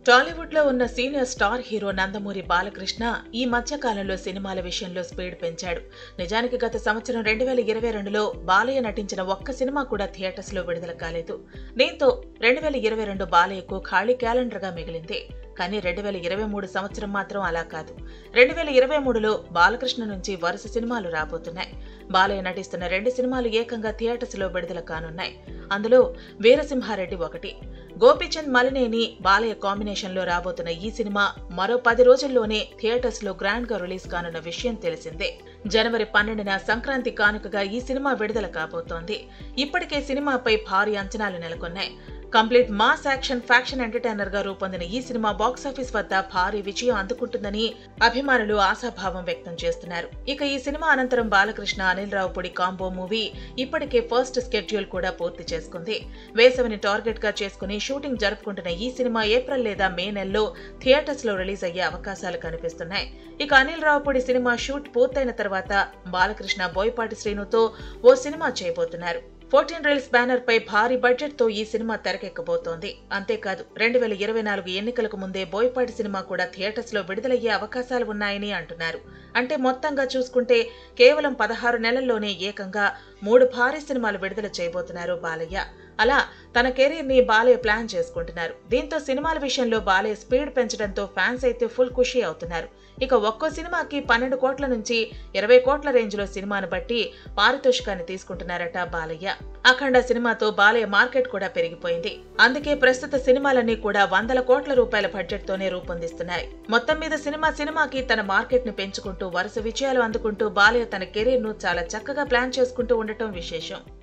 టాలీవుడ్ లో ఉన్న senior star hero Nandamuri Balakrishna ఈ మధ్య కాలంలో సినిమాల విషయంలో స్పీడ్ పెంచాడు నిజానికి గత సంవత్సరం రెండు వేల ఇరవై రెండులో బాలయ్య నటించిన ఒక్క సినిమా కూడా థియేటర్స్ లో విడుదల కాలేదు దీంతో రెండు వేల ఇరవై రెండు బాలయ్యకు ఖాళీ క్యాలెండర్ గా మిగిలింది కానీ రెండు వేల ఇరవై మూడు సంవత్సరం మాత్రం అలా కాదు రెండు వేల ఇరవై మూడులో బాలకృష్ణ నుంచి వరుస సినిమాలు రాబోతున్నాయి బాలయ్య నటిస్తున్న రెండు సినిమాలు ఏకంగా థియేటర్స్ లో విడుదల కానున్నాయి అందులో వీరసింహారెడ్డి ఒకటి గోపీచంద్ మలినేని బాలయ్య కాంబినేషన్ లో రాబోతున్న ఈ సినిమా మరో పది రోజుల్లోనే థియేటర్స్ లో గ్రాండ్ గా రిలీజ్ కానున్న విషయం తెలిసిందే జనవరి పన్నెండున సంక్రాంతి కానుకగా ఈ సినిమా విడుదల కాబోతోంది ఇప్పటికే సినిమాపై భారీ అంచనాలు నెలకొన్నాయి complete mass action faction entertainer గా రూపొందిన ఈ సినిమా బాక్సాఫీస్ వద్ద భారీ విజయం అందుకుంటుందని అభిమానులు ఆశాభావం వ్యక్తం చేస్తున్నారు ఇక ఈ సినిమా అనంతరం బాలకృష్ణ అనిల్ రావుపూడి కాంబో మూవీ ఇప్పటికే ఫస్ట్ స్కెడ్యూల్ కూడా పూర్తి చేసుకుంది వేసవిని టార్గెట్ గా చేసుకుని షూటింగ్ జరుపుకుంటున్న ఈ సినిమా ఏప్రిల్ లేదా మే నెలలో థియేటర్స్ లో రిలీజ్ అయ్యే అవకాశాలు కనిపిస్తున్నాయి ఇక అనిల్ రావుపూడి సినిమా షూట్ పూర్తయిన తర్వాత బాలకృష్ణ బోయపాటి శ్రీనుతో ఓ సినిమా చేయబోతున్నారు ఫోర్టీన్ రీల్స్ బ్యానర్ పై భారీ బడ్జెట్ తో ఈ సినిమా తెరకెక్కబోతోంది అంతేకాదు రెండు వేల ఇరవై నాలుగు ఎన్నికలకు ముందే బోయపాటి సినిమా కూడా థియేటర్స్ లో విడుదలయ్యే అవకాశాలు ఉన్నాయని అంటున్నారు అంటే మొత్తంగా చూసుకుంటే కేవలం పదహారు నెలల్లోనే ఏకంగా మూడు భారీ సినిమాలు విడుదల చేయబోతున్నారు బాలయ్య అలా తన కెరీర్ ని బాలయ్య ప్లాన్ చేసుకుంటున్నారు దీంతో సినిమాల విషయంలో బాలయ్య స్పీడ్ పెంచడంతో ఫ్యాన్స్ అయితే ఫుల్ ఖుషి అవుతున్నారు ఇక ఒక్కో సినిమాకి పన్నెండు కోట్ల నుంచి ఇరవై కోట్ల రేంజ్ లో సినిమాను బట్టి పారితోషికాన్ని తీసుకుంటున్నారట బాలయ్య అఖండ సినిమాతో బాలయ్య మార్కెట్ కూడా పెరిగిపోయింది అందుకే ప్రస్తుత సినిమాలన్నీ కూడా వందల కోట్ల రూపాయల బడ్జెట్ తోనే రూపొందిస్తున్నాయి మొత్తం మీద సినిమా సినిమాకి తన మార్కెట్ ని పెంచుకుంటూ వరుస విజయాలు అందుకుంటూ బాలయ్య తన కెరీర్ ను చాలా చక్కగా ప్లాన్ చేసుకుంటూ ఉండటం విశేషం